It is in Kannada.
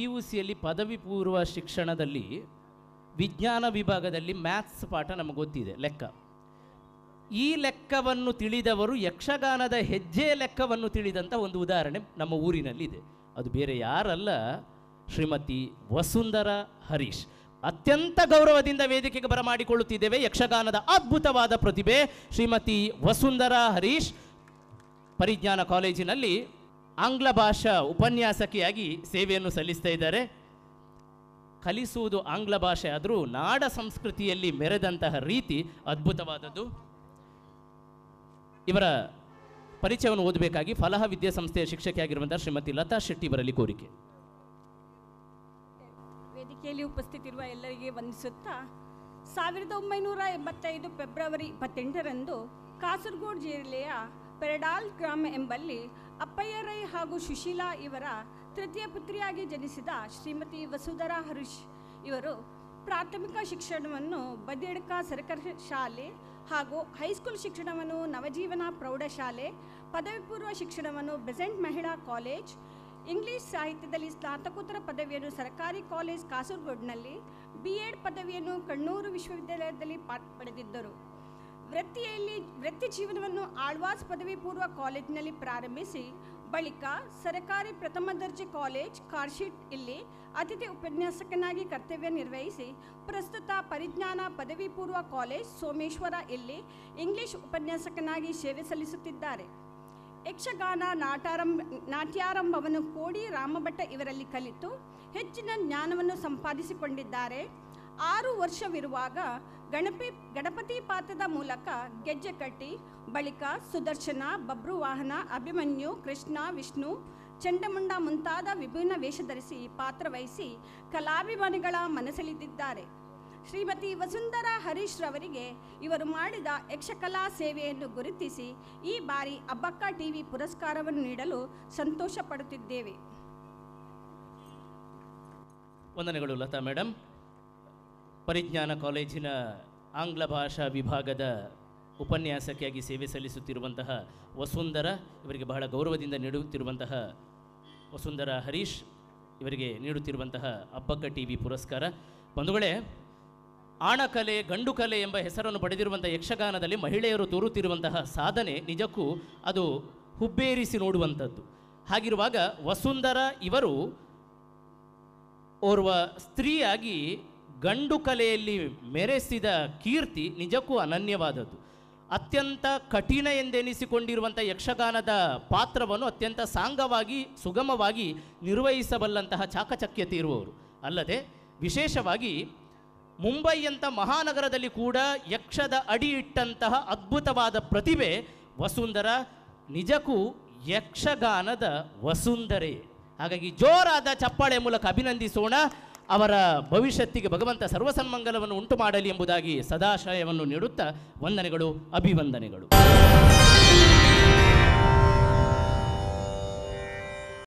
ಯು ಸಿಯಲ್ಲಿ ಪದವಿ ಪೂರ್ವ ಶಿಕ್ಷಣದಲ್ಲಿ ವಿಜ್ಞಾನ ವಿಭಾಗದಲ್ಲಿ ಮ್ಯಾಥ್ಸ್ ಪಾಠ ನಮಗೆ ಗೊತ್ತಿದೆ ಲೆಕ್ಕ ಈ ಲೆಕ್ಕವನ್ನು ತಿಳಿದವರು ಯಕ್ಷಗಾನದ ಹೆಜ್ಜೆ ಲೆಕ್ಕವನ್ನು ತಿಳಿದಂಥ ಒಂದು ಉದಾಹರಣೆ ನಮ್ಮ ಊರಿನಲ್ಲಿದೆ ಅದು ಬೇರೆ ಯಾರಲ್ಲ ಶ್ರೀಮತಿ ವಸುಂಧರ ಹರೀಶ್ ಅತ್ಯಂತ ಗೌರವದಿಂದ ವೇದಿಕೆಗೆ ಬರಮಾಡಿಕೊಳ್ಳುತ್ತಿದ್ದೇವೆ ಯಕ್ಷಗಾನದ ಅದ್ಭುತವಾದ ಪ್ರತಿಭೆ ಶ್ರೀಮತಿ ವಸುಂಧರ ಹರೀಶ್ ಪರಿಜ್ಞಾನ ಕಾಲೇಜಿನಲ್ಲಿ ಆಂಗ್ಲ ಭಾಷಾ ಉಪನ್ಯಾಸಕಿಯಾಗಿ ಸೇವೆಯನ್ನು ಸಲ್ಲಿಸ್ತಾ ಇದ್ದಾರೆ ಕಲಿಸುವುದು ಆಂಗ್ಲ ಭಾಷೆ ಆದರೂ ನಾಡ ಸಂಸ್ಕೃತಿಯಲ್ಲಿ ಮೆರೆದಂತಹ ರೀತಿ ಅದ್ಭುತವಾದದ್ದು ಇವರ ಪರಿಚಯವನ್ನು ಓದಬೇಕಾಗಿ ಫಲಹ ವಿದ್ಯಾಸಂಸ್ಥೆಯ ಶಿಕ್ಷಕಿಯಾಗಿರುವಂತಹ ಶ್ರೀಮತಿ ಲತಾ ಶೆಟ್ಟಿ ಬರಲಿ ಕೋರಿಕೆ ವೇದಿಕೆಯಲ್ಲಿ ಉಪಸ್ಥಿತಿರುವ ಎಲ್ಲರಿಗೆ ವಂದಿಸುತ್ತಾ ಸಾವಿರದ ಒಂಬೈನೂರ ಎಂಬತ್ತೈದು ಫೆಬ್ರವರಿ ಇಪ್ಪತ್ತೆಂಟರಂದು ಕಾಸರಗೋಡು ಜಿಲ್ಲೆಯ ಪೆರಡಾಲ್ ಗ್ರಾಮ ಎಂಬಲ್ಲಿ ಅಪ್ಪಯ್ಯ ರೈ ಹಾಗೂ ಸುಶೀಲಾ ಇವರ ತೃತೀಯ ಪುತ್ರಿಯಾಗಿ ಜನಿಸಿದ ಶ್ರೀಮತಿ ವಸುಧರಾ ಹರೀಶ್ ಇವರು ಪ್ರಾಥಮಿಕ ಶಿಕ್ಷಣವನ್ನು ಬದಿಯಡ್ಕ ಸರ್ಕಾರಿ ಶಾಲೆ ಹಾಗೂ ಹೈಸ್ಕೂಲ್ ಶಿಕ್ಷಣವನ್ನು ನವಜೀವನ ಪ್ರೌಢಶಾಲೆ ಪದವಿ ಪೂರ್ವ ಶಿಕ್ಷಣವನ್ನು ಬೆಸೆಂಟ್ ಮಹಿಳಾ ಕಾಲೇಜ್ ಇಂಗ್ಲಿಷ್ ಸಾಹಿತ್ಯದಲ್ಲಿ ಸ್ನಾತಕೋತ್ತರ ಪದವಿಯನ್ನು ಸರ್ಕಾರಿ ಕಾಲೇಜ್ ಕಾಸರಗೋಡಿನಲ್ಲಿ ಬಿ ಎಡ್ ಪದವಿಯನ್ನು ಕಣ್ಣೂರು ವಿಶ್ವವಿದ್ಯಾಲಯದಲ್ಲಿ ಪಾಠ ಪಡೆದಿದ್ದರು ವೃತ್ತಿಯಲ್ಲಿ ವೃತ್ತಿ ಜೀವನವನ್ನು ಆಳ್ವಾಸ್ ಪದವಿ ಪೂರ್ವ ಕಾಲೇಜಿನಲ್ಲಿ ಪ್ರಾರಂಭಿಸಿ ಬಳಿಕ ಸರ್ಕಾರಿ ಪ್ರಥಮ ದರ್ಜೆ ಕಾಲೇಜ್ ಕಾರ್ಶೀಟ್ ಇಲ್ಲಿ ಅತಿಥಿ ಉಪನ್ಯಾಸಕನಾಗಿ ಕರ್ತವ್ಯ ನಿರ್ವಹಿಸಿ ಪ್ರಸ್ತುತ ಪರಿಜ್ಞಾನ ಪದವಿ ಪೂರ್ವ ಕಾಲೇಜ್ ಸೋಮೇಶ್ವರ ಇಲ್ಲಿ ಇಂಗ್ಲಿಷ್ ಉಪನ್ಯಾಸಕನಾಗಿ ಸೇವೆ ಸಲ್ಲಿಸುತ್ತಿದ್ದಾರೆ ಯಕ್ಷಗಾನ ನಾಟಾರಂಭ ನಾಟ್ಯಾರಂಭವನ್ನು ಕೋಡಿ ರಾಮಭಟ್ಟ ಇವರಲ್ಲಿ ಕಲಿತು ಹೆಚ್ಚಿನ ಜ್ಞಾನವನ್ನು ಸಂಪಾದಿಸಿಕೊಂಡಿದ್ದಾರೆ ಆರು ವರ್ಷವಿರುವಾಗ ಗಣಪತಿ ಗಣಪತಿ ಪಾತ್ರದ ಮೂಲಕ ಗೆಜ್ಜೆ ಕಟ್ಟಿ ಬಳಿಕ ಸುದರ್ಶನ ಬಬ್ರು ವಾಹನ ಅಭಿಮನ್ಯು ಕೃಷ್ಣ ವಿಷ್ಣು ಚಂಡಮುಂಡ ಮುಂತಾದ ವಿಭಿನ್ನ ವೇಷ ಧರಿಸಿ ಪಾತ್ರವಹಿಸಿ ಕಲಾಭಿಮಾನಿಗಳ ಮನಸೆಳೆದಿದ್ದಾರೆ ಶ್ರೀಮತಿ ವಸುಂಧರಾ ಹರೀಶ್ ರವರಿಗೆ ಇವರು ಮಾಡಿದ ಯಕ್ಷಕಲಾ ಸೇವೆಯನ್ನು ಗುರುತಿಸಿ ಈ ಬಾರಿ ಅಬ್ಬಕ್ಕ ಟಿವಿ ಪುರಸ್ಕಾರವನ್ನು ನೀಡಲು ಸಂತೋಷ ಪಡುತ್ತಿದ್ದೇವೆ ವಂದನೆಗಳು ಲತಾ ಮೇಡಮ್ ಪರಿಜ್ಞಾನ ಕಾಲೇಜಿನ ಆಂಗ್ಲ ಭಾಷಾ ವಿಭಾಗದ ಉಪನ್ಯಾಸಕಿಯಾಗಿ ಸೇವೆ ಸಲ್ಲಿಸುತ್ತಿರುವಂತಹ ವಸುಂಧರ ಇವರಿಗೆ ಬಹಳ ಗೌರವದಿಂದ ನೀಡುತ್ತಿರುವಂತಹ ವಸುಂಧರ ಹರೀಶ್ ಇವರಿಗೆ ನೀಡುತ್ತಿರುವಂತಹ ಅಬ್ಬಕ್ಕ ಟಿ ವಿ ಪುರಸ್ಕಾರ ಬಂಧುಗಳೇ ಆಣಕಲೆ ಗಂಡು ಕಲೆ ಎಂಬ ಹೆಸರನ್ನು ಪಡೆದಿರುವಂಥ ಯಕ್ಷಗಾನದಲ್ಲಿ ಮಹಿಳೆಯರು ತೋರುತ್ತಿರುವಂತಹ ಸಾಧನೆ ನಿಜಕ್ಕೂ ಅದು ಹುಬ್ಬೇರಿಸಿ ನೋಡುವಂಥದ್ದು ಹಾಗಿರುವಾಗ ವಸುಂಧರ ಇವರು ಓರ್ವ ಸ್ತ್ರೀಯಾಗಿ ಗಂಡು ಕಲೆಯಲ್ಲಿ ಮೆರೆಸಿದ ಕೀರ್ತಿ ನಿಜಕ್ಕೂ ಅನನ್ಯವಾದದ್ದು ಅತ್ಯಂತ ಕಠಿಣ ಎಂದೆನಿಸಿಕೊಂಡಿರುವಂಥ ಯಕ್ಷಗಾನದ ಪಾತ್ರವನ್ನು ಅತ್ಯಂತ ಸಾಂಗವಾಗಿ ಸುಗಮವಾಗಿ ನಿರ್ವಹಿಸಬಲ್ಲಂತಹ ಚಾಕಚಕ್ಯತೆ ಇರುವವರು ಅಲ್ಲದೆ ವಿಶೇಷವಾಗಿ ಮುಂಬೈಯಂಥ ಮಹಾನಗರದಲ್ಲಿ ಕೂಡ ಯಕ್ಷದ ಅಡಿ ಇಟ್ಟಂತಹ ಅದ್ಭುತವಾದ ಪ್ರತಿಭೆ ವಸುಂಧರ ನಿಜಕ್ಕೂ ಯಕ್ಷಗಾನದ ವಸುಂಧರೆ ಹಾಗಾಗಿ ಜೋರಾದ ಚಪ್ಪಾಳೆ ಮೂಲಕ ಅಭಿನಂದಿಸೋಣ ಅವರ ಭವಿಷ್ಯತ್ತಿಗೆ ಭಗವಂತ ಸರ್ವಸನ್ಮಂಗಲವನ್ನು ಉಂಟು ಮಾಡಲಿ ಎಂಬುದಾಗಿ ಸದಾಶಯವನ್ನು ನೀಡುತ್ತಾ ವಂದನೆಗಳು ಅಭಿವಂದನೆಗಳು